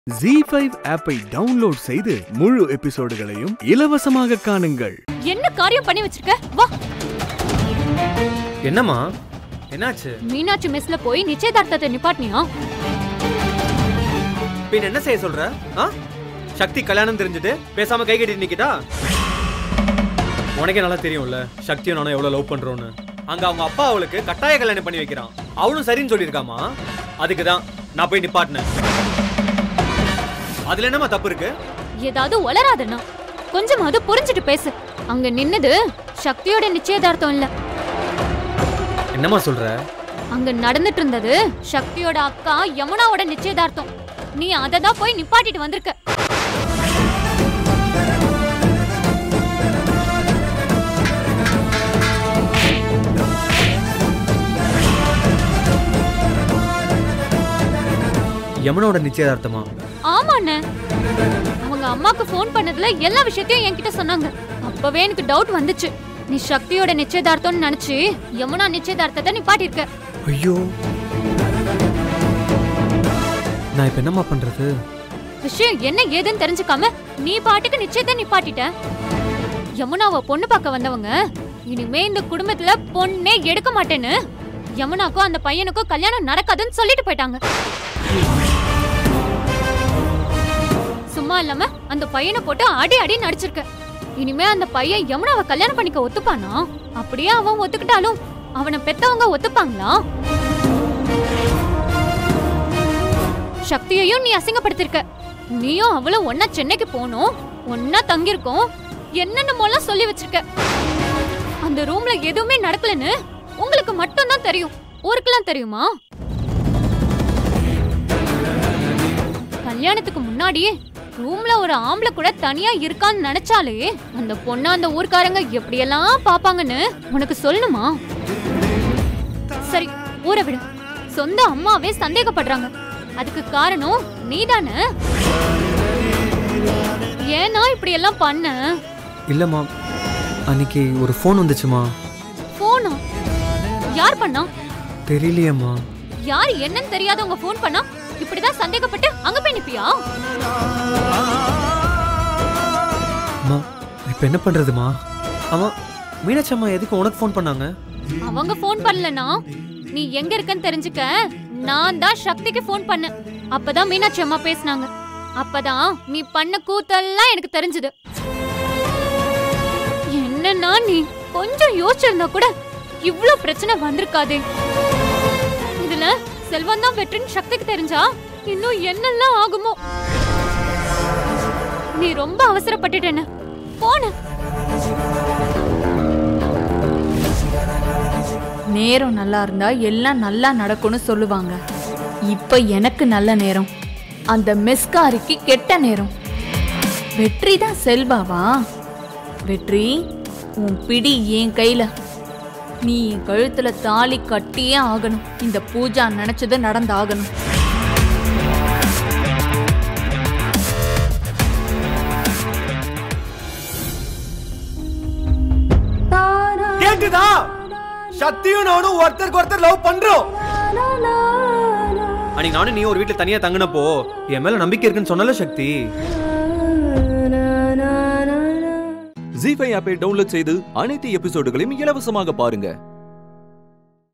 G five ஆப்பை download செய்து முழு எபிசோடுகளையும் இலவசமாக காணுங்கள் என்ன காரியம் பண்ணி வச்சிருக்க வா என்னம்மா என்னாச்சு மீனாட்சி மெஸ்ல போய் நிச்சயதார்த்தத்தை நிப்பாட்டினியா பின் என்ன செய்ய சொல்ற ஆ சக்தி கல்யாணம் தெரிஞ்சுட்டு பேசாம கை கட்டி நிக்கிட்டா உனக்கே நல்லா தெரியும்ல சக்தியும் நானும் எவ்வளவு லவ் பண்றோம்னு அங்க அவங்க அப்பா அவளுக்கு கட்டாய கல்யாணம் பண்ணி வைக்கிறான் அவளும் சரின்னு சொல்லியிருக்காமா அதுக்கு தான் நான் போய் நிப்பாட்டினேன் அதுல என்னம்மா தப்பு இருக்கு ஏதாவது உளராதண்ணா கொஞ்சமாவது புரிஞ்சுட்டு பேசு அங்க நின்னது சக்தியோட நிச்சயதார்த்தம் இல்ல என்னம்மா சொல்ற அங்க நடந்துட்டு இருந்தது சக்தியோட அக்கா யமுனாவோட நிச்சயதார்த்தம் நீ அதை தான் போய் நிப்பாட்டிட்டு வந்திருக்க யமுனோட நிச்சயதார்த்தமா ஆமா அண்ணே அவங்க அம்மாக்கு ஃபோன் பண்ணதுல எல்லா விஷயத்தையும் என்கிட்ட சொன்னாங்க அப்பவே எனக்கு டவுட் வந்துச்சு நீ சக்தியோட நிச்சயதார்த்தம்னு நினைச்சு யமுனா நிச்சயதார்த்தத்தை நிப்பாட்டிருக்க ஐயோ நான் இப்ப என்னம்மா பண்றது விஷயம் என்ன ஏதுன்னு தெரிஞ்சுக்காம நீ பாட்டுக்கு நிச்சயத்தை நிப்பாட்டிட்ட யமுனாவை பொண்ணு பார்க்க வந்தவங்க இனிமே இந்த குடும்பத்துல பொண்ணே எடுக்க மாட்டேன்னு யமுனாக்கும் அந்த பையனுக்கும் கல்யாணம் நடக்காதுன்னு சொல்லிட்டு போயிட்டாங்க சும்மா இல்லாம அந்த பையனை போட்டு அடி அடி நடிச்சிருக்க இனிமே அந்த பையன் யமுனாவை கல்யாணம் பண்ணிக்க ஒத்துப்பானா அப்படியே அவன் ஒத்துக்கிட்டாலும் அவனை பெத்தவங்க ஒத்துப்பாங்களா சக்தியையும் நீ அசிங்கப்படுத்திருக்க நீயும் அவளும் ஒன்னா சென்னைக்கு போனோம் ஒன்னா தங்கியிருக்கோம் என்னென்னமோலாம் சொல்லி வச்சிருக்க அந்த ரூம்ல எதுவுமே நடக்கலன்னு உங்களுக்கு மட்டும் தான் தெரியும் ஊருக்கெல்லாம் தெரியுமா கல்யாணத்துக்கு முன்னாடியே ரூம்ல ஒரு ஆம்பளை கூட தனியா இருக்கான்னு நினைச்சாலே அந்த பொண்ண அந்த ஊர்க்காரங்க எப்படியெல்லாம் பாப்பாங்கன்னு உனக்கு சொல்லணுமா சரி ஊரை விடு சொந்த அம்மாவே சந்தேகப்படுறாங்க அதுக்கு காரணம் நீதானே ஏன்னா இப்படி எல்லாம் பண்ண இல்லம்மா அன்னைக்கு ஒரு ஃபோன் வந்துச்சுமா போனா யார் பண்ணா தெரியலையம்மா யார் என்னன்னு தெரியாதவங்க ஃபோன் பண்ணா இப்படிதான் சந்தேகப்பட்டு அங்க போய் நிப்பியா அம்மா இப்போ என்ன பண்றதுமா ஆமா மீனாட்சி அம்மா எதுக்கு உனக்கு ஃபோன் பண்ணாங்க அவங்க ஃபோன் பண்ணலனா நீ எங்க இருக்கன்னு தெரிஞ்சுக்க நான் தான் சக்திக்கு ஃபோன் பண்ணேன் அப்பதான் மீனாட்சி அம்மா பேசுனாங்க அப்பதான் நீ பண்ண கூத்தெல்லாம் எனக்கு தெரிஞ்சது என்னன்னா நீ கொஞ்சம் யோசிச்சிருந்தா கூட இவ்ளோ பிரச்சனை வந்திருக்காதே இதுல செல்வம் தான் வெற்றின்னு சக்திக்கு தெரிஞ்சா இன்னும் என்னெல்லாம் ஆகுமோ நீ ரொம்ப அவசரப்பட்டுட்டேன்னு போன நேரம் நல்லா இருந்தா எல்லாம் நல்லா நடக்கும்னு சொல்லுவாங்க இப்ப எனக்கு நல்ல நேரம் அந்த மெஸ்காரிக்கு கெட்ட நேரம் வெற்றி தான் செல்வாவா வெற்றி உன் பிடி என் கையில நீ என் கழுத்துல தாலி கட்டியே ஆகணும் இந்த பூஜா நினைச்சது நடந்தாகணும் கேக்குதா சக்தியும் நானும் ஒருத்தருக்கு ஒருத்தர் லவ் பண்றோம் அன்னைக்கு நானும் நீ ஒரு வீட்ல தனியா தங்கினப்போ என் மேல நம்பிக்கை இருக்குன்னு சொன்னல சக்தி ஜி ஃபைவ் ஆப்பை டவுன்லோட் செய்து அனைத்து எபிசோடுகளையும் இலவசமாக பாருங்க